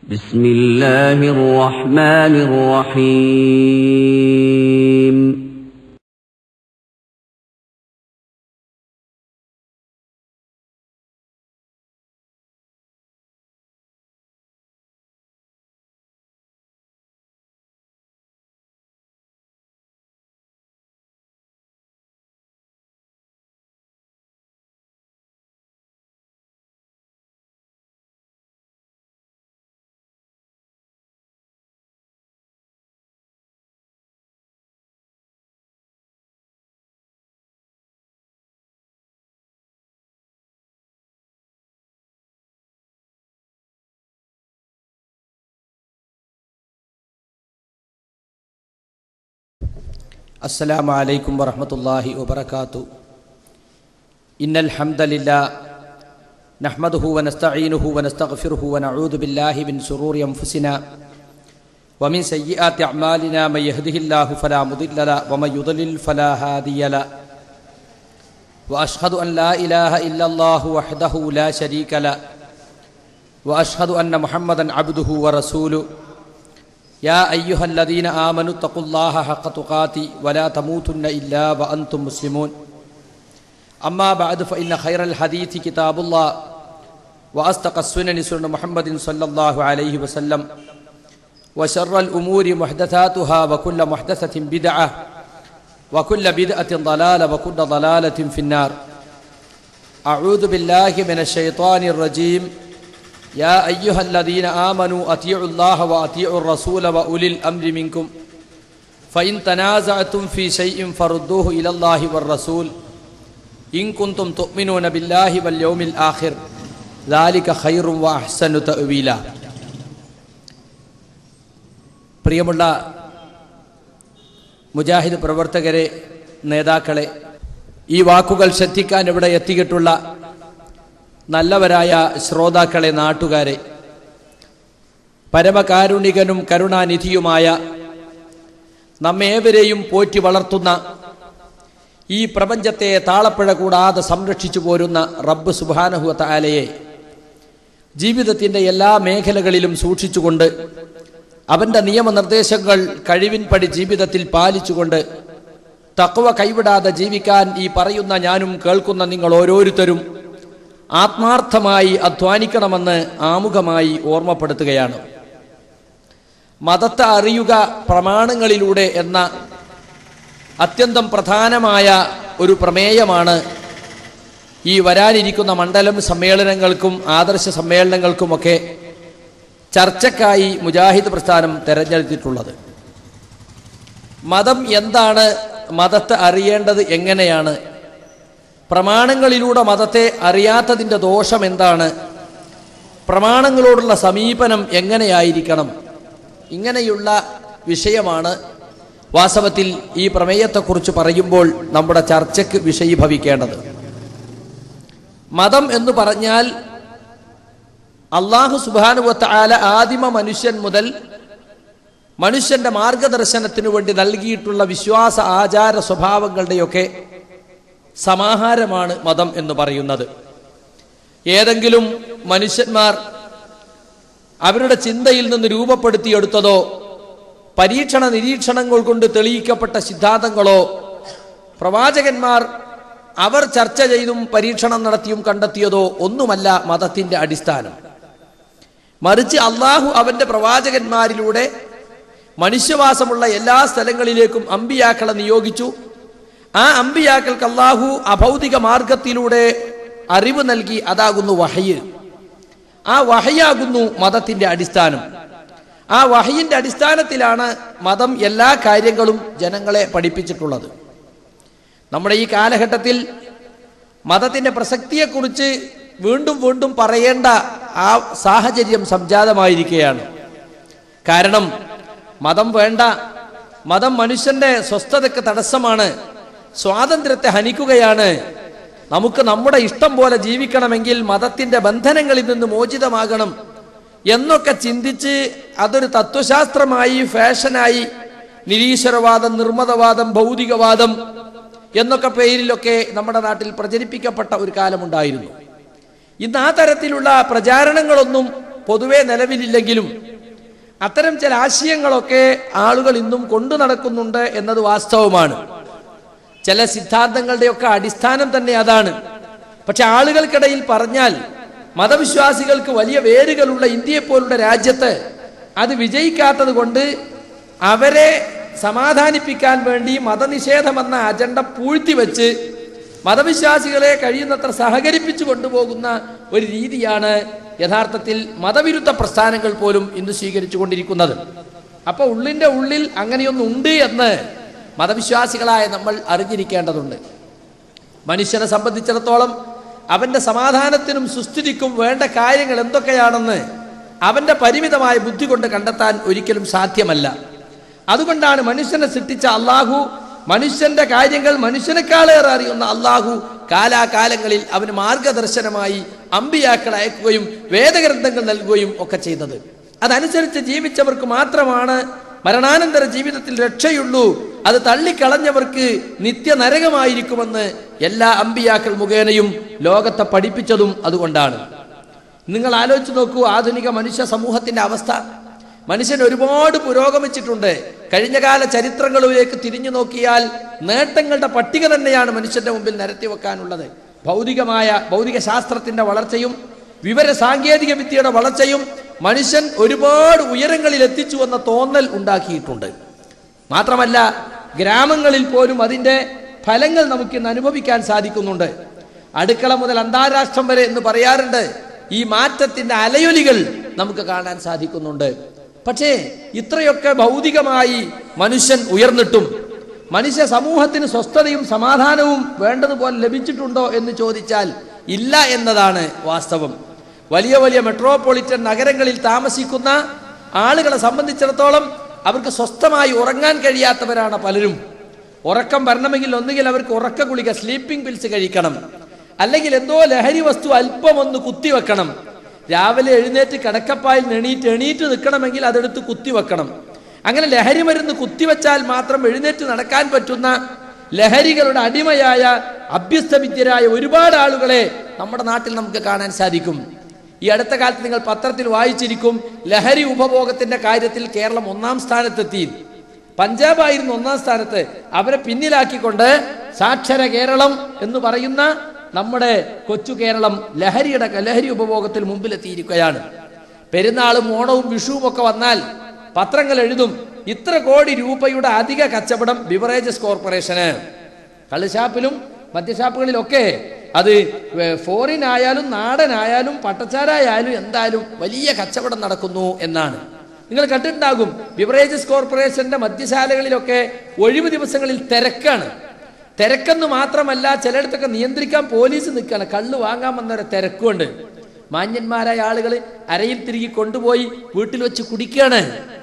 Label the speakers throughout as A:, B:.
A: بسم الله الرحمن الرحيم
B: السلام عليكم ورحمة الله وبركاته إن الحمد لله نحمده ونستعينه ونستغفره ونعوذ بالله من شرور أنفسنا ومن سيئات أعمالنا من يهده الله فلا مضل له ومن يضلل فلا هادي له وأشهد أن لا إله إلا الله وحده لا شريك له وأشهد أن محمدا عبده ورسوله يا أيها الذين آمنوا اتقوا الله حق تقاته ولا تموتن إلا وأنتم مسلمون أما بعد فإن خير الحديث كتاب الله وأصدق السنن سنن محمد صلى الله عليه وسلم وشر الأمور محدثاتها وكل محدثة بدعة وكل بدعة ضلالة وكل ضلالة في النار أعوذ بالله من الشيطان الرجيم يا أيها الذين آمنوا أطيعوا الله وأطيعوا الرسول وأولي الأمر منكم فإن تنازعتم في شيء فردوه إلى الله والرسول إن كنتم تؤمنون بالله واليوم الآخر ذلك خير وأحسن تأويلا പ്രിയമുള്ള മുജാഹിദ് പ്രവർത്തകരെ നേതാക്കളെ ഈ വാക്കുകൾ ശ്രദ്ധിക്കാൻ ഇവിടെ എത്തിയിട്ടുള്ള നല്ലവരായ ശ്രോതാക്കളെ നാട്ടുകാരെ പരമകാരുണികനും കരുണാനിധിയുമായ നമ്മേവരെയും പോറ്റി വളർത്തുന്ന ഈ പ്രപഞ്ചത്തെ താളപ്പിഴ കൂടാതെ സംരക്ഷിച്ചു പോരുന്ന റബ്ബ് സുബാനഹു താലയെ ജീവിതത്തിൻ്റെ എല്ലാ മേഖലകളിലും സൂക്ഷിച്ചുകൊണ്ട് അവൻ്റെ നിയമനിർദ്ദേശങ്ങൾ കഴിവിൻപടി ജീവിതത്തിൽ പാലിച്ചുകൊണ്ട് തക്കവ കൈവിടാതെ ജീവിക്കാൻ ഈ പറയുന്ന ഞാനും കേൾക്കുന്ന നിങ്ങൾ ഓരോരുത്തരും ആത്മാർത്ഥമായി അധ്വാനിക്കണമെന്ന് ആമുഖമായി ഓർമ്മപ്പെടുത്തുകയാണ് മതത്തെ അറിയുക പ്രമാണങ്ങളിലൂടെ എന്ന അത്യന്തം പ്രധാനമായ ഒരു പ്രമേയമാണ് ഈ വരാനിരിക്കുന്ന മണ്ഡലം സമ്മേളനങ്ങൾക്കും ആദർശ സമ്മേളനങ്ങൾക്കുമൊക്കെ ചർച്ചക്കായി മുജാഹിദ് പ്രസ്ഥാനം തെരഞ്ഞെടുത്തിട്ടുള്ളത് മതം എന്താണ് മതത്തെ അറിയേണ്ടത് എങ്ങനെയാണ് പ്രമാണങ്ങളിലൂടെ മതത്തെ അറിയാത്തതിൻ്റെ ദോഷം എന്താണ് പ്രമാണങ്ങളോടുള്ള സമീപനം എങ്ങനെയായിരിക്കണം ഇങ്ങനെയുള്ള വിഷയമാണ് വാസ്തവത്തിൽ ഈ പ്രമേയത്തെക്കുറിച്ച് പറയുമ്പോൾ നമ്മുടെ ചർച്ചയ്ക്ക് വിഷയീഭവിക്കേണ്ടത് മതം എന്ന് പറഞ്ഞാൽ അള്ളാഹു സുബാനുവത്ത ആല ആദിമ മനുഷ്യൻ മുതൽ മനുഷ്യന്റെ മാർഗദർശനത്തിനു വേണ്ടി നൽകിയിട്ടുള്ള വിശ്വാസ ആചാര സ്വഭാവങ്ങളുടെയൊക്കെ സമാഹാരമാണ് മതം എന്ന് പറയുന്നത് ഏതെങ്കിലും മനുഷ്യന്മാർ അവരുടെ ചിന്തയിൽ നിന്ന് രൂപപ്പെടുത്തിയെടുത്തതോ പരീക്ഷണ നിരീക്ഷണങ്ങൾ കൊണ്ട് തെളിയിക്കപ്പെട്ട സിദ്ധാന്തങ്ങളോ പ്രവാചകന്മാർ അവർ ചർച്ച ചെയ്തും പരീക്ഷണം നടത്തിയും കണ്ടെത്തിയതോ ഒന്നുമല്ല മതത്തിന്റെ അടിസ്ഥാനം മറിച്ച് അള്ളാഹു അവന്റെ പ്രവാചകന്മാരിലൂടെ മനുഷ്യവാസമുള്ള എല്ലാ സ്ഥലങ്ങളിലേക്കും അമ്പിയാക്കളെ നിയോഗിച്ചു ആ അമ്പിയാക്കൾക്ക് അള്ളാഹു അഭൗതിക മാർഗത്തിലൂടെ അറിവ് നൽകി അതാകുന്നു വഹയ് ആ വഹയാകുന്നു മതത്തിന്റെ അടിസ്ഥാനം ആ വഹയിന്റെ അടിസ്ഥാനത്തിലാണ് മതം എല്ലാ കാര്യങ്ങളും ജനങ്ങളെ പഠിപ്പിച്ചിട്ടുള്ളത് നമ്മുടെ ഈ കാലഘട്ടത്തിൽ മതത്തിന്റെ പ്രസക്തിയെക്കുറിച്ച് വീണ്ടും വീണ്ടും പറയേണ്ട ആ സാഹചര്യം സംജാതമായിരിക്കുകയാണ് കാരണം മതം വേണ്ട മതം മനുഷ്യന്റെ സ്വസ്ഥതയ്ക്ക് തടസ്സമാണ് സ്വാതന്ത്ര്യത്തെ ഹനിക്കുകയാണ് നമുക്ക് നമ്മുടെ ഇഷ്ടം പോലെ ജീവിക്കണമെങ്കിൽ മതത്തിന്റെ ബന്ധനങ്ങളിൽ നിന്ന് മോചിതമാകണം എന്നൊക്കെ ചിന്തിച്ച് അതൊരു തത്വശാസ്ത്രമായി ഫാഷനായി നിരീശ്വരവാദം നിർമ്മതവാദം ഭൗതികവാദം എന്നൊക്കെ പേരിലൊക്കെ നമ്മുടെ നാട്ടിൽ പ്രചരിപ്പിക്കപ്പെട്ട ഒരു കാലമുണ്ടായിരുന്നു ഇന്ന് ആ തരത്തിലുള്ള പ്രചാരണങ്ങളൊന്നും പൊതുവെ നിലവിലില്ലെങ്കിലും അത്തരം ചില ആശയങ്ങളൊക്കെ ആളുകൾ ഇന്നും കൊണ്ടു നടക്കുന്നുണ്ട് എന്നത് വാസ്തവമാണ് ചില സിദ്ധാന്തങ്ങളുടെയൊക്കെ അടിസ്ഥാനം തന്നെ അതാണ് പക്ഷെ ആളുകൾക്കിടയിൽ പറഞ്ഞാൽ മതവിശ്വാസികൾക്ക് വലിയ വേരുകളുള്ള ഇന്ത്യയെ പോലുള്ള രാജ്യത്ത് അത് വിജയിക്കാത്തത് കൊണ്ട് അവരെ സമാധാനിപ്പിക്കാൻ വേണ്ടി മതനിഷേധമെന്ന അജണ്ട പൂഴ്ത്തിവെച്ച് മതവിശ്വാസികളെ കഴിയുന്നത്ര സഹകരിപ്പിച്ചു കൊണ്ടുപോകുന്ന ഒരു രീതിയാണ് യഥാർത്ഥത്തിൽ മതവിരുദ്ധ പ്രസ്ഥാനങ്ങൾ പോലും ഇന്ന് സ്വീകരിച്ചു കൊണ്ടിരിക്കുന്നത് അപ്പൊ ഉള്ളിന്റെ ഉള്ളിൽ അങ്ങനെയൊന്നുണ്ട് എന്ന് മതവിശ്വാസികളായ നമ്മൾ അറിഞ്ഞിരിക്കേണ്ടതുണ്ട് മനുഷ്യനെ സംബന്ധിച്ചിടത്തോളം അവന്റെ സമാധാനത്തിനും സുസ്ഥിതിക്കും വേണ്ട കാര്യങ്ങൾ എന്തൊക്കെയാണെന്ന് അവന്റെ പരിമിതമായ ബുദ്ധി കൊണ്ട് കണ്ടെത്താൻ ഒരിക്കലും സാധ്യമല്ല അതുകൊണ്ടാണ് മനുഷ്യനെ സൃഷ്ടിച്ച അള്ളാഹു മനുഷ്യന്റെ കാര്യങ്ങൾ മനുഷ്യനേക്കാളേറെ അറിയുന്ന അള്ളാഹു കാലാകാലങ്ങളിൽ അവന് മാർഗദർശനമായി അമ്പിയാക്കൾ അയക്കുകയും വേദഗ്രന്ഥങ്ങൾ നൽകുകയും ഒക്കെ ചെയ്തത് അതനുസരിച്ച് ജീവിച്ചവർക്ക് മാത്രമാണ് മരണാനന്തര ജീവിതത്തിൽ രക്ഷയുള്ളൂ അത് തള്ളിക്കളഞ്ഞവർക്ക് നിത്യ നരകമായിരിക്കുമെന്ന് എല്ലാ അമ്പിയാക്കൾ മുഖേനയും ലോകത്തെ പഠിപ്പിച്ചതും അതുകൊണ്ടാണ് നിങ്ങൾ ആലോചിച്ച് നോക്കൂ ആധുനിക മനുഷ്യ സമൂഹത്തിന്റെ അവസ്ഥ മനുഷ്യൻ ഒരുപാട് പുരോഗമിച്ചിട്ടുണ്ട് കഴിഞ്ഞകാല ചരിത്രങ്ങളിലേക്ക് തിരിഞ്ഞു നോക്കിയാൽ നേട്ടങ്ങളുടെ പട്ടിക തന്നെയാണ് മനുഷ്യന്റെ മുമ്പിൽ നിരത്തി വെക്കാനുള്ളത് ഭൗതികമായ ഭൗതിക ശാസ്ത്രത്തിന്റെ വളർച്ചയും വിവര സാങ്കേതിക വിദ്യയുടെ വളർച്ചയും മനുഷ്യൻ ഒരുപാട് ഉയരങ്ങളിൽ എത്തിച്ചു എന്ന തോന്നൽ ഉണ്ടാക്കിയിട്ടുണ്ട് മാത്രമല്ല ഗ്രാമങ്ങളിൽ പോലും അതിന്റെ ഫലങ്ങൾ നമുക്ക് ഇന്ന് അനുഭവിക്കാൻ സാധിക്കുന്നുണ്ട് അടുക്കള മുതൽ അന്താരാഷ്ട്രം വരെ എന്ന് പറയാറുണ്ട് ഈ മാറ്റത്തിന്റെ അലയൊലികൾ നമുക്ക് കാണാൻ സാധിക്കുന്നുണ്ട് പക്ഷേ ഇത്രയൊക്കെ ഭൗതികമായി മനുഷ്യൻ ഉയർന്നിട്ടും മനുഷ്യ സമൂഹത്തിന് സ്വസ്ഥതയും സമാധാനവും വേണ്ടതുപോലെ ലഭിച്ചിട്ടുണ്ടോ എന്ന് ചോദിച്ചാൽ ഇല്ല എന്നതാണ് വാസ്തവം വലിയ വലിയ മെട്രോപൊളിറ്റൻ നഗരങ്ങളിൽ താമസിക്കുന്ന ആളുകളെ സംബന്ധിച്ചിടത്തോളം അവർക്ക് സ്വസ്ഥമായി ഉറങ്ങാൻ കഴിയാത്തവരാണ് പലരും ഉറക്കം വരണമെങ്കിൽ ഒന്നുകിൽ അവർക്ക് ഉറക്ക ഗുളിക സ്ലീപ്പിംഗ് പിൽസ് കഴിക്കണം അല്ലെങ്കിൽ എന്തോ ലഹരി വസ്തു അല്പം ഒന്ന് കുത്തിവെക്കണം രാവിലെ എഴുന്നേറ്റ് കിടക്കപ്പായിൽ എണീറ്റ് എണീറ്റ് നിൽക്കണമെങ്കിൽ അതെടുത്ത് കുത്തിവെക്കണം അങ്ങനെ ലഹരി മരുന്ന് കുത്തിവെച്ചാൽ മാത്രം എഴുന്നേറ്റ് നടക്കാൻ പറ്റുന്ന ലഹരികളുടെ അടിമയായ അഭ്യസ്തവിദ്യരായ ഒരുപാട് ആളുകളെ നമ്മുടെ നാട്ടിൽ നമുക്ക് കാണാൻ സാധിക്കും ഈ അടുത്ത കാലത്ത് നിങ്ങൾ പത്രത്തിൽ വായിച്ചിരിക്കും ലഹരി ഉപഭോഗത്തിന്റെ കാര്യത്തിൽ കേരളം ഒന്നാം സ്ഥാനത്തെത്തി പഞ്ചാബായിരുന്നു ഒന്നാം സ്ഥാനത്ത് അവരെ പിന്നിലാക്കിക്കൊണ്ട് സാക്ഷര കേരളം എന്ന് പറയുന്ന നമ്മുടെ കൊച്ചു കേരളം ലഹരിയുടെ ലഹരി ഉപഭോഗത്തിൽ മുമ്പിലെത്തിയിരിക്കുകയാണ് പെരുന്നാളും ഓണവും വിഷുവും ഒക്കെ വന്നാൽ പത്രങ്ങൾ എഴുതും ഇത്ര കോടി രൂപയുടെ അധിക കച്ചവടം ബിവറേജസ് കോർപ്പറേഷന് കള്ളുഷാപ്പിലും മദ്യഷാപ്പുകളിലൊക്കെ അത് ഫോറിൻ ആയാലും നാടനായാലും പട്ടച്ചാരായാലും എന്തായാലും വലിയ കച്ചവടം നടക്കുന്നു എന്നാണ് നിങ്ങൾ കണ്ടിട്ടുണ്ടാകും ബിവറേജസ് കോർപ്പറേഷന്റെ മദ്യശാലകളിലൊക്കെ ഒഴിവ് ദിവസങ്ങളിൽ തിരക്കാണ് തിരക്കെന്ന് മാത്രമല്ല ചിലയിടത്തൊക്കെ നിയന്ത്രിക്കാൻ പോലീസ് നിൽക്കുകയാണ് കള്ള് വാങ്ങാൻ വന്നവരെ തിരക്കുണ്ട് മാന്യന്മാരായ ആളുകൾ അരയിൽ തിരികെ കൊണ്ടുപോയി വീട്ടിൽ വെച്ച് കുടിക്കുകയാണ്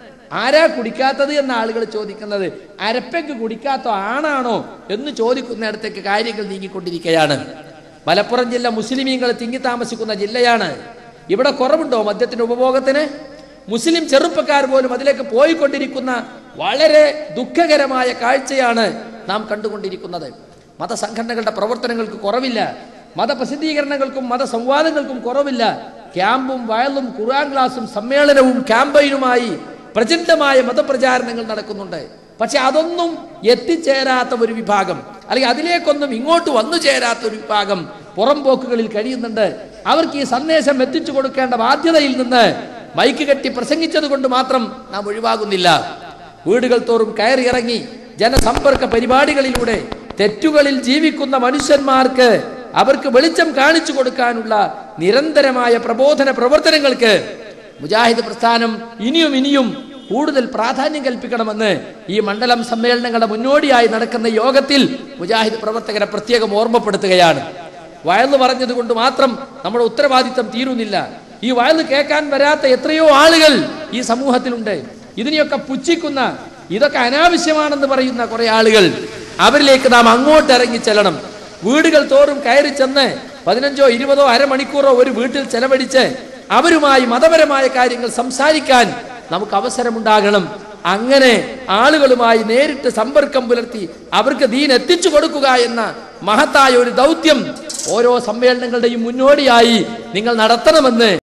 B: ആരാ കുടിക്കാത്തത് എന്ന ആളുകൾ ചോദിക്കുന്നത് അരപ്പയ്ക്ക് കുടിക്കാത്ത ആണാണോ എന്ന് ചോദിക്കുന്നിടത്തേക്ക് കാര്യങ്ങൾ നീങ്ങിക്കൊണ്ടിരിക്കുകയാണ് മലപ്പുറം ജില്ല മുസ്ലിമീങ്ങൾ തിങ്ങി താമസിക്കുന്ന ജില്ലയാണ് ഇവിടെ കുറവുണ്ടോ മദ്യത്തിന്റെ ഉപഭോഗത്തിന് മുസ്ലിം ചെറുപ്പക്കാർ പോലും അതിലേക്ക് പോയിക്കൊണ്ടിരിക്കുന്ന വളരെ ദുഃഖകരമായ കാഴ്ചയാണ് നാം കണ്ടുകൊണ്ടിരിക്കുന്നത് മതസംഘടനകളുടെ പ്രവർത്തനങ്ങൾക്ക് കുറവില്ല മതപ്രസിദ്ധീകരണങ്ങൾക്കും മതസംവാദങ്ങൾക്കും കുറവില്ല ക്യാമ്പും വയലും ഖുർആൻ ക്ലാസും സമ്മേളനവും ക്യാമ്പയിനുമായി പ്രചണ്ഡമായ മതപ്രചാരണങ്ങൾ നടക്കുന്നുണ്ട് പക്ഷെ അതൊന്നും എത്തിച്ചേരാത്ത ഒരു വിഭാഗം അല്ലെങ്കിൽ അതിലേക്കൊന്നും ഇങ്ങോട്ട് വന്നു ചേരാത്ത ഒരു വിഭാഗം പുറംപോക്കുകളിൽ കഴിയുന്നുണ്ട് അവർക്ക് ഈ സന്ദേശം എത്തിച്ചു കൊടുക്കേണ്ട ബാധ്യതയിൽ നിന്ന് മൈക്ക് കെട്ടി പ്രസംഗിച്ചത് കൊണ്ട് മാത്രം നാം ഒഴിവാകുന്നില്ല വീടുകൾ തോറും കയറി ഇറങ്ങി ജനസമ്പർക്ക പരിപാടികളിലൂടെ തെറ്റുകളിൽ ജീവിക്കുന്ന മനുഷ്യന്മാർക്ക് അവർക്ക് വെളിച്ചം കാണിച്ചു കൊടുക്കാനുള്ള നിരന്തരമായ പ്രബോധന പ്രവർത്തനങ്ങൾക്ക് മുജാഹിദ് പ്രസ്ഥാനം ഇനിയും ഇനിയും കൂടുതൽ പ്രാധാന്യം കൽപ്പിക്കണമെന്ന് ഈ മണ്ഡലം സമ്മേളനങ്ങളുടെ മുന്നോടിയായി നടക്കുന്ന യോഗത്തിൽ മുജാഹിദ് പ്രവർത്തകരെ പ്രത്യേകം ഓർമ്മപ്പെടുത്തുകയാണ് വയല് പറഞ്ഞത് കൊണ്ട് മാത്രം നമ്മുടെ ഉത്തരവാദിത്തം തീരുന്നില്ല ഈ വയല് കേൾക്കാൻ വരാത്ത എത്രയോ ആളുകൾ ഈ സമൂഹത്തിലുണ്ട് ഇതിനെയൊക്കെ പുച്ഛിക്കുന്ന ഇതൊക്കെ അനാവശ്യമാണെന്ന് പറയുന്ന കുറെ ആളുകൾ അവരിലേക്ക് നാം അങ്ങോട്ട് ഇറങ്ങി ചെല്ലണം വീടുകൾ തോറും കയറി ചെന്ന് പതിനഞ്ചോ ഇരുപതോ അരമണിക്കൂറോ ഒരു വീട്ടിൽ ചെലവഴിച്ച് അവരുമായി മതപരമായ കാര്യങ്ങൾ സംസാരിക്കാൻ നമുക്ക് അവസരമുണ്ടാകണം അങ്ങനെ ആളുകളുമായി നേരിട്ട് സമ്പർക്കം പുലർത്തി അവർക്ക് ദീൻ എത്തിച്ചു കൊടുക്കുക എന്ന മഹത്തായ ഒരു ദൗത്യം ഓരോ സമ്മേളനങ്ങളുടെയും മുന്നോടിയായി നിങ്ങൾ നടത്തണമെന്ന്